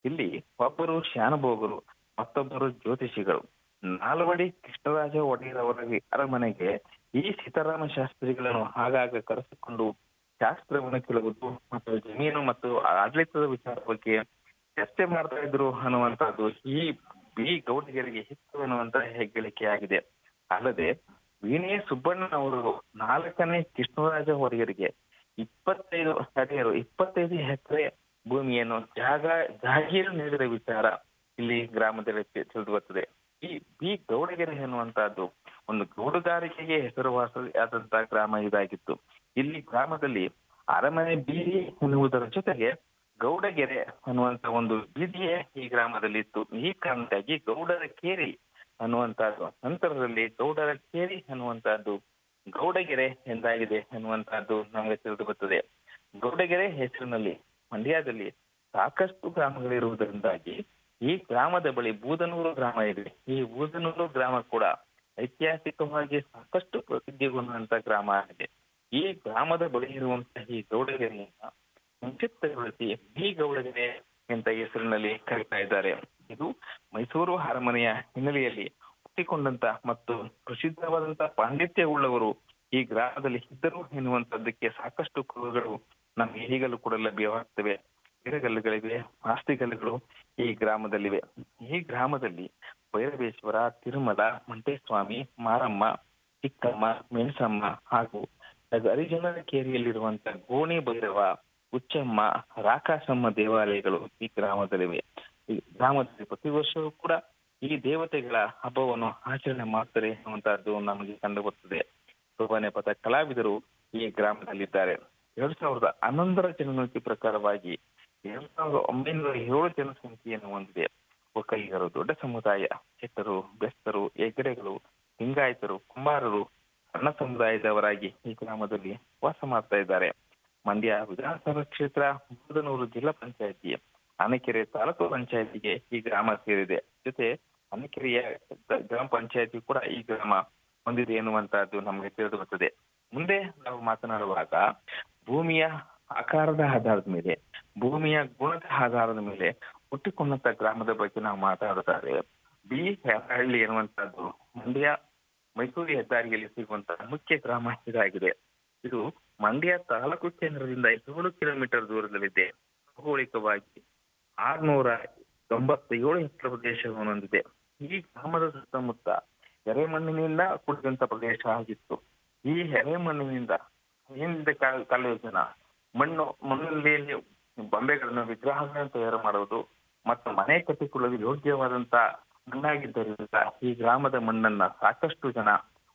ಇಲ್ಲಿ ಒಬ್ಬರು ಶಾನುಭೋಗರು ಮತ್ತೊಬ್ಬರು ಜ್ಯೋತಿಷಿಗಳು ನಾಲ್ವಡಿ ಕೃಷ್ಣರಾಜ ಒಡೆಯರ್ ಅವರ ಅರಮನೆಗೆ ಈ ಸೀತಾರಾಮ ಶಾಸ್ತ್ರಿಗಳನ್ನು ಆಗಾಗ ಕರೆಸಿಕೊಂಡು ಶಾಸ್ತ್ರವನ್ನು ಕೇಳುವುದು ಮತ್ತು ಜಮೀನು ಮತ್ತು ಆಡಳಿತದ ವಿಚಾರ ಬಗ್ಗೆ ಚರ್ಚೆ ಮಾಡ್ತಾ ಇದ್ರು ಅನ್ನುವಂತಹದ್ದು ಈ ಬಿ ಗೌಡಿಗರಿಗೆ ಹಿತ್ತು ಅನ್ನುವಂತ ಹೆಗ್ಗಳಿಕೆಯಾಗಿದೆ ಅಲ್ಲದೆ ವೀಣೆ ಸುಬ್ಬಣ್ಣನವರು ನಾಲ್ಕನೇ ಕೃಷ್ಣರಾಜ ಒಡೆಯರಿಗೆ ಇಪ್ಪತ್ತೈದು ಸ್ಥಳೀಯರು ಇಪ್ಪತ್ತೈದು ಎಕರೆ ಭೂಮಿಯನ್ನು ಜಾಗ ಜಾಗೀರು ನೀಡಿದ ವಿಚಾರ ಇಲ್ಲಿ ಗ್ರಾಮದಲ್ಲಿ ತಿಳಿದು ಬರ್ತದೆ ಈ ಬಿ ಗೌಡಗೆರೆ ಎನ್ನುವಂತಹದ್ದು ಒಂದು ಗೌಡುಗಾರಿಕೆಗೆ ಹೆಸರುವಾಸಿಯಾದಂತಹ ಗ್ರಾಮ ಇದಾಗಿತ್ತು ಇಲ್ಲಿ ಗ್ರಾಮದಲ್ಲಿ ಅರಮನೆ ಬೀದಿ ಎನ್ನುವುದರ ಜೊತೆಗೆ ಗೌಡಗೆರೆ ಅನ್ನುವಂತ ಒಂದು ಬೀದಿಯೇ ಈ ಗ್ರಾಮದಲ್ಲಿ ಇತ್ತು ಈ ಕಾರಣಕ್ಕಾಗಿ ಗೌಡರ ಕೇರಿ ಅನ್ನುವಂತಹದ್ದು ನಂತರದಲ್ಲಿ ಗೌಡರ ಕೇರಿ ಅನ್ನುವಂತಹದ್ದು ಗೌಡಗೆರೆ ಎಂದಾಗಿದೆ ಎನ್ನುವಂತಹದ್ದು ನಮಗೆ ತಿಳಿದು ಬರ್ತದೆ ಗೌಡಗೆರೆ ಹೆಸರಿನಲ್ಲಿ ಮಂಡ್ಯದಲ್ಲಿ ಸಾಕಷ್ಟು ಗ್ರಾಮಗಳಿರುವುದರಿಂದಾಗಿ ಈ ಗ್ರಾಮದ ಬಳಿ ಬೂದನೂರು ಗ್ರಾಮ ಇದೆ ಈ ಬೂದನೂರು ಗ್ರಾಮ ಕೂಡ ಐತಿಹಾಸಿಕವಾಗಿ ಸಾಕಷ್ಟು ಪ್ರಸಿದ್ಧಿ ಹೊಂದುವಂತ ಗ್ರಾಮ ಆಗಿದೆ ಈ ಗ್ರಾಮದ ಬಳಿ ಇರುವಂತಹ ಈ ಗೌಡಗೆರೆಯನ್ನ ಸಂಕ್ಷಿಪ್ತಗೊಳಿಸಿ ಬಿ ಗೌಡಗೆರೆ ಎಂತ ಹೆಸರಿನಲ್ಲಿ ಕರೀತಾ ಇದ್ದಾರೆ ಇದು ಮೈಸೂರು ಅರಮನೆಯ ಹಿನ್ನೆಲೆಯಲ್ಲಿ ಹುಟ್ಟಿಕೊಂಡಂತ ಮತ್ತು ಪ್ರಸಿದ್ಧವಾದಂತ ಪಾಂಡಿತ್ಯವುಳ್ಳವರು ಈ ಗ್ರಾಮದಲ್ಲಿ ಇದ್ದರು ಎನ್ನುವಂತದ್ದಕ್ಕೆ ಸಾಕಷ್ಟು ಕುರುಗಳು ನಮಗೆ ಈಗಲೂ ಕೂಡ ಲಭ್ಯವಾಗ್ತವೆ ಗಿಡಗಲ್ಲುಗಳಿವೆ ಆಸ್ತಿಗಲ್ಲುಗಳು ಈ ಗ್ರಾಮದಲ್ಲಿವೆ ಈ ಗ್ರಾಮದಲ್ಲಿ ಭೈರವೇಶ್ವರ ತಿರುಮಲ ಮಂಟೇಸ್ವಾಮಿ ಮಾರಮ್ಮ ಚಿಕ್ಕಮ್ಮ ಮೆಣಸಮ್ಮ ಹಾಗೂ ಹರಿಜನರ ಕೇರಿಯಲ್ಲಿರುವಂತ ಗೋಣಿ ಭೈರವ ಉಚ್ಚಮ್ಮ ರಾಕಾಸಮ್ಮ ದೇವಾಲಯಗಳು ಈ ಗ್ರಾಮದಲ್ಲಿವೆ ಈ ಗ್ರಾಮದಲ್ಲಿ ಪ್ರತಿ ವರ್ಷವೂ ಕೂಡ ಈ ದೇವತೆಗಳ ಹಬ್ಬವನ್ನು ಆಚರಣೆ ಮಾಡ್ತಾರೆ ಅನ್ನುವಂತಹದ್ದು ನಮಗೆ ಕಂಡು ಬರ್ತದೆ ಶೋಭಾನೆ ಪಥ ಕಲಾವಿದರು ಈ ಗ್ರಾಮದಲ್ಲಿದ್ದಾರೆ ಎರಡ್ ಸಾವಿರದ ಹನ್ನೊಂದರ ಜನಗಣತಿ ಪ್ರಕಾರವಾಗಿ ಎರಡ್ ಸಾವಿರದ ಒಂಬೈನೂರ ಏಳು ಜನಸಂಖ್ಯೆಯನ್ನು ಹೊಂದಿದೆ ಒಕ್ಕಲಿಗರು ದೊಡ್ಡ ಸಮುದಾಯ ಚೆಟ್ಟರು ಬೆಸ್ತರು ಹೆಗ್ಗಡೆಗಳು ಲಿಂಗಾಯತರು ಕುಂಬಾರರು ಸಣ್ಣ ಸಮುದಾಯದವರಾಗಿ ಈ ಗ್ರಾಮದಲ್ಲಿ ವಾಸ ಮಾಡ್ತಾ ಇದ್ದಾರೆ ಮಂಡ್ಯ ವಿಧಾನಸಭಾ ಕ್ಷೇತ್ರ ಬೂದನೂರು ಜಿಲ್ಲಾ ಪಂಚಾಯತಿ ಅಣಕೆರೆ ತಾಲೂಕು ಪಂಚಾಯತಿಗೆ ಈ ಗ್ರಾಮ ಸೇರಿದೆ ಜೊತೆ ಅಣಕೆರೆಯ ಗ್ರಾಮ ಪಂಚಾಯತಿ ಕೂಡ ಈ ಗ್ರಾಮ ಹೊಂದಿದೆ ಎನ್ನುವಂತಹದ್ದು ನಮಗೆ ತಿಳಿದು ಬರ್ತದೆ ಮುಂದೆ ನಾವು ಮಾತನಾಡುವಾಗ ಭೂಮಿಯ ಆಕಾರದ ಆಧಾರದ ಮೇಲೆ ಭೂಮಿಯ ಗುಣದ ಆಧಾರದ ಮೇಲೆ ಹುಟ್ಟಿಕೊಂಡಂತ ಗ್ರಾಮದ ಬಗ್ಗೆ ನಾವು ಮಾತಾಡುತ್ತಾರೆ ಬಿ ಹಳ್ಳಿ ಎನ್ನುವಂತಹದ್ದು ಮಂಡ್ಯ ಮೈಸೂರು ಹೆದ್ದಾರಿಯಲ್ಲಿ ಸಿಗುವಂತಹ ಮುಖ್ಯ ಗ್ರಾಮ ಇದಾಗಿದೆ ಇದು ಮಂಡ್ಯ ತಾಲೂಕು ಕೇಂದ್ರದಿಂದ ಏಳು ಕಿಲೋಮೀಟರ್ ದೂರದಲ್ಲಿದೆ ಭೌಗೋಳಿಕವಾಗಿ ಆರ್ನೂರ ತೊಂಬತ್ತೇಳು ಹೆಕ್ಟರ್ ಪ್ರದೇಶವನ್ನು ಹೊಂದಿದೆ ಈ ಗ್ರಾಮದ ಸುತ್ತಮುತ್ತ ಎರೆಮಣ್ಣಿನಿಂದ ಕೂಡಿದಂತ ಪ್ರದೇಶ ಆಗಿತ್ತು ಈ ಎರೆಮಣ್ಣಿನಿಂದ ಹಿಂದೆ ಕೆಲವು ಜನ ಮಣ್ಣು ಮಣ್ಣಲ್ಲಿ ಬೊಂಬೆಗಳನ್ನು ವಿಗ್ರಹಗಳನ್ನು ತಯಾರು ಮಾಡುವುದು ಮತ್ತು ಮನೆ ಕಟ್ಟಿಕೊಳ್ಳಲು ಯೋಗ್ಯವಾದಂತ ಮಣ್ಣಾಗಿದ್ದರಿಂದ ಈ ಗ್ರಾಮದ ಮಣ್ಣನ್ನ ಸಾಕಷ್ಟು ಜನ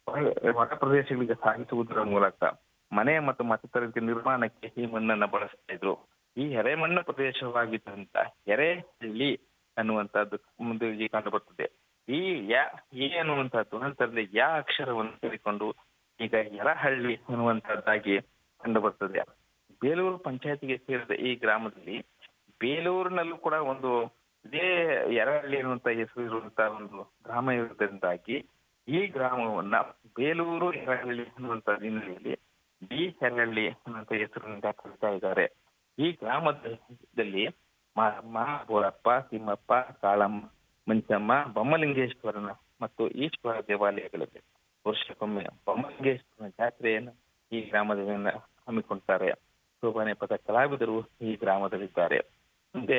ಹೊರ ಪ್ರದೇಶಗಳಿಗೆ ಸಾಗಿಸುವುದರ ಮೂಲಕ ಮನೆ ಮತ್ತು ಮತ್ತಿತರ ನಿರ್ಮಾಣಕ್ಕೆ ಈ ಮಣ್ಣನ್ನ ಬಳಸ್ತಾ ಇದ್ರು ಈ ಎರೆಮಣ್ಣು ಪ್ರದೇಶವಾಗಿದ್ದಂತ ಎರೆಹಳ್ಳಿ ಅನ್ನುವಂತಹದ್ದು ಮುಂದೆ ಕಂಡು ಬರ್ತದೆ ಈ ಯಾ ಎ ಅನ್ನುವಂತಹದ್ದು ನಂತರದಲ್ಲಿ ಯಾ ಅಕ್ಷರವನ್ನು ಸೇರಿಕೊಂಡು ಈಗ ಯರಹಳ್ಳಿ ಅನ್ನುವಂತಹದ್ದಾಗಿ ಕಂಡು ಬರ್ತದೆ ಬೇಲೂರು ಪಂಚಾಯತಿಗೆ ಸೇರಿದ ಈ ಗ್ರಾಮದಲ್ಲಿ ಬೇಲೂರಿನಲ್ಲೂ ಕೂಡ ಒಂದು ಇದೇ ಯರಹಳ್ಳಿ ಅನ್ನುವಂತ ಹೆಸರು ಇರುವಂತಹ ಒಂದು ಗ್ರಾಮ ಇರುವುದರಿಂದಾಗಿ ಈ ಗ್ರಾಮವನ್ನ ಬೇಲೂರು ಯರಹಳ್ಳಿ ಅನ್ನುವಂತ ಹಿನ್ನೆಲೆಯಲ್ಲಿ ಬಿ ಯರಹಳ್ಳಿ ಅನ್ನುವಂತ ಹೆಸರಿನಿಂದ ಕರೀತಾ ಇದ್ದಾರೆ ಈ ಗ್ರಾಮದಲ್ಲಿ ಮಹಾಬೋರಪ್ಪ ತಿಮ್ಮಪ್ಪ ಕಾಳಮ್ಮ ಮಂಚಮ್ಮ ಬೊಮ್ಮಲಿಂಗೇಶ್ವರನ ಮತ್ತು ಈಶ್ವರ ದೇವಾಲಯಗಳಿವೆ ವರ್ಷಕ್ಕೊಮ್ಮೆ ಬೊಮ್ಮಲಿಂಗೇಶ್ವರನ ಜಾತ್ರೆಯನ್ನು ಈ ಗ್ರಾಮದಿಂದ ಹಮ್ಮಿಕೊಳ್ತಾರೆ ಶೋಭಾನೆ ಪದ ಕಲಾವಿದರು ಈ ಗ್ರಾಮದಲ್ಲಿದ್ದಾರೆ ಮುಂದೆ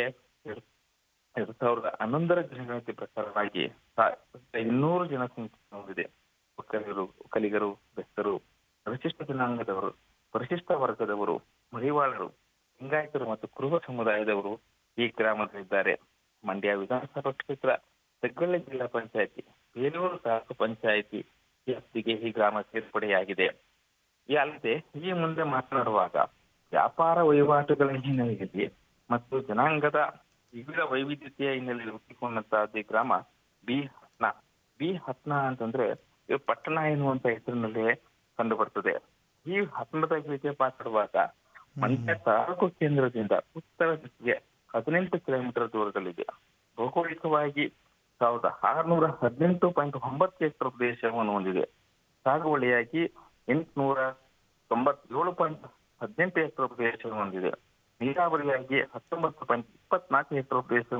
ಎರಡ್ ಸಾವಿರದ ಹನ್ನೊಂದರ ಜನಗಣತಿ ಪ್ರಕಾರವಾಗಿ ಇನ್ನೂರು ಜನಸಂಖ್ಯೆ ಹೊಂದಿದೆ ಒಕ್ಕಲಿಗರು ಒಕ್ಕಲಿಗರು ಬೆಸ್ತರು ಪರಿಶಿಷ್ಟ ಜನಾಂಗದವರು ಪರಿಶಿಷ್ಟ ವರ್ಗದವರು ಮಡಿವಾಳರು ಲಿಂಗಾಯತರು ಮತ್ತು ಕುರುಬ ಸಮುದಾಯದವರು ಈ ಗ್ರಾಮದಲ್ಲಿದ್ದಾರೆ ಮಂಡ್ಯ ವಿಧಾನಸಭಾ ಕ್ಷೇತ್ರ ತೆಗ್ಗೊಳ್ಳಿ ಜಿಲ್ಲಾ ಪಂಚಾಯತಿ ಬೇಲೂರು ತಾಲೂಕು ಪಂಚಾಯತಿ ವ್ಯಾಪ್ತಿಗೆ ಈ ಗ್ರಾಮ ಸೇರ್ಪಡೆಯಾಗಿದೆ ಈ ಅಲ್ಲದೆ ಈ ಮುಂದೆ ಮಾತನಾಡುವಾಗ ವ್ಯಾಪಾರ ವಹಿವಾಟುಗಳ ಹಿನ್ನೆಲೆಯಲ್ಲಿ ಮತ್ತು ಜನಾಂಗದ ವಿವಿಧ ವೈವಿಧ್ಯತೆಯ ಹಿನ್ನೆಲೆಯಲ್ಲಿ ಹುಟ್ಟಿಕೊಂಡಂತಹ ಗ್ರಾಮ ಬಿ ಹತ್ನ ಬಿ ಹತ್ನ ಅಂತಂದ್ರೆ ಇದು ಪಟ್ಟಣ ಎನ್ನುವಂತ ಹೆಸರಿನಲ್ಲಿ ಕಂಡು ಬರ್ತದೆ ಈ ಹತ್ನದ ಬಗ್ಗೆ ಮಾತಾಡುವಾಗ ಮಂಡ್ಯ ತಾಲೂಕು ಕೇಂದ್ರದಿಂದ ಉತ್ತರ ದಿಕ್ಕಿಗೆ ಹದಿನೆಂಟು ಕಿಲೋಮೀಟರ್ ದೂರದಲ್ಲಿದೆ ಭೌಗೋಳಿಕವಾಗಿ ಸಾವಿರದ ಆರುನೂರ ಹದಿನೆಂಟು ಪಾಯಿಂಟ್ ಒಂಬತ್ತು ಹೆಕ್ಟರ್ ಪ್ರದೇಶವನ್ನು ಹೊಂದಿದೆ ಸಾಗುವಳಿಯಾಗಿ ಎಂಟುನೂರ ತೊಂಬತ್ತೇಳು ಪಾಯಿಂಟ್ ಹದಿನೆಂಟು ಹೆಕ್ಟರ್ ಪ್ರದೇಶವನ್ನು ಹೊಂದಿದೆ ನೀರಾವರಿಯಾಗಿ ಹತ್ತೊಂಬತ್ತು ಪಾಯಿಂಟ್ ಇಪ್ಪತ್ನಾಲ್ಕು ಹೆಕ್ಟರ್ ಪ್ರದೇಶ